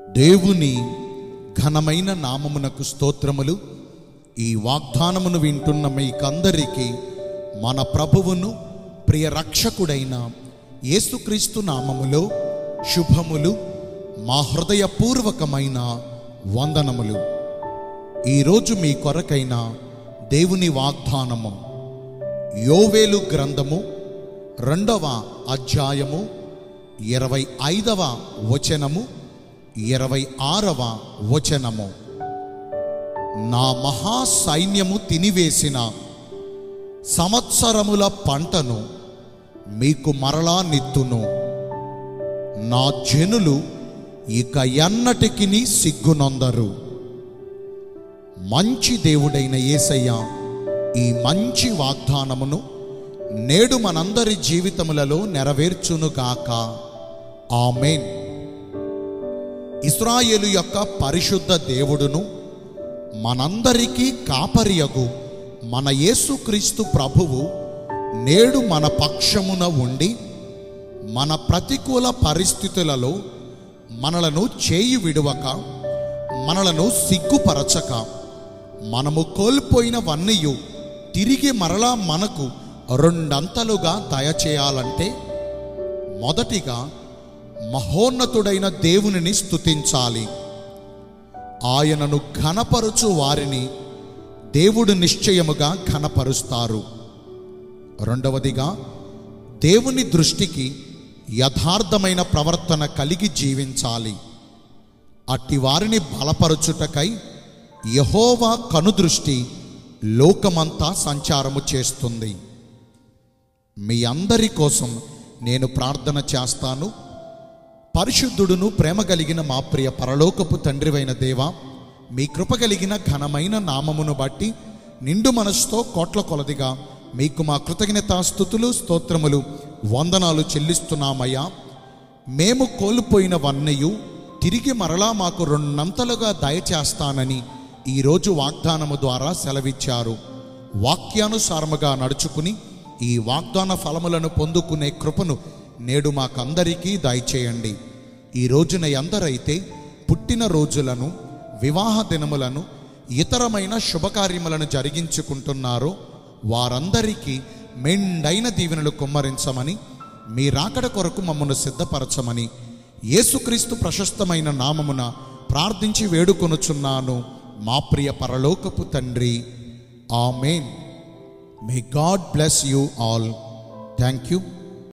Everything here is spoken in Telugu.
దేవుని ఘనమైన నామమునకు స్తోత్రములు ఈ వాగ్దానమును వింటున్న మీకందరికీ మన ప్రభువును ప్రియ రక్షకుడైన యేసుక్రీస్తు నామములో శుభములు మా హృదయపూర్వకమైన వందనములు ఈరోజు మీ కొరకైన దేవుని వాగ్దానము యోవేలు గ్రంథము రెండవ అధ్యాయము ఇరవై ఐదవ వచనము ఇరవై ఆరవ వచనము నా మహా సైన్యము తినివేసిన సంవత్సరముల పంటను మీకు మరలా నిత్తును నా జనులు ఇక ఎన్నటికి సిగ్గునొందరు మంచి దేవుడైన యేసయ్య ఈ మంచి వాగ్దానమును నేడు మనందరి జీవితములలో నెరవేర్చునుగాక ఆమెన్ ఇస్రాయేలు యొక్క పరిశుద్ధ దేవుడును మనందరికీ కాపరియగు మన యేసుక్రీస్తు ప్రభువు నేడు మన పక్షమున ఉండి మన ప్రతికూల పరిస్థితులలో మనలను చేయి విడువక మనలను సిగ్గుపరచక మనము కోల్పోయినవన్నీయు తిరిగి మరలా మనకు రెండంతలుగా దయచేయాలంటే మొదటిగా మహోన్నతుడైన దేవునిని స్తుతించాలి ఆయనను ఘనపరుచు వారిని దేవుడు నిశ్చయముగా ఘనపరుస్తారు రెండవదిగా దేవుని దృష్టికి యథార్థమైన ప్రవర్తన కలిగి జీవించాలి అట్టి వారిని బలపరచుటకై యహోవా కనుదృష్టి లోకమంతా సంచారము చేస్తుంది మీ అందరి కోసం నేను ప్రార్థన చేస్తాను పరిశుద్ధుడును ప్రేమ కలిగిన మా ప్రియ పరలోకపు తండ్రివైన దేవా మీ కృప కలిగిన ఘనమైన నామమును బట్టి నిండు మనసుతో కోట్ల కొలదిగా మీకు మా కృతజ్ఞతాస్థుతులు స్తోత్రములు వందనాలు చెల్లిస్తున్నామయ్యా మేము కోల్పోయినవన్నయు తిరిగి మరలా మాకు రెండంతలుగా దయచేస్తానని ఈరోజు వాగ్దానము ద్వారా సెలవిచ్చారు వాక్యానుసారముగా నడుచుకుని ఈ వాగ్దాన ఫలములను పొందుకునే కృపను నేడు మాకందరికీ దయచేయండి ఈ రోజున ఎందరైతే పుట్టిన రోజులను వివాహ దినములను ఇతరమైన శుభకార్యములను జరిగించుకుంటున్నారో వారందరికీ మెండైన దీవెనలు కుమ్మరించమని మీ రాకడ కొరకు మమ్మను సిద్ధపరచమని యేసుక్రీస్తు ప్రశస్తమైన నామమున ప్రార్థించి వేడుకొనుచున్నాను మా ప్రియ పరలోకపు తండ్రి amen may God bless you all thank you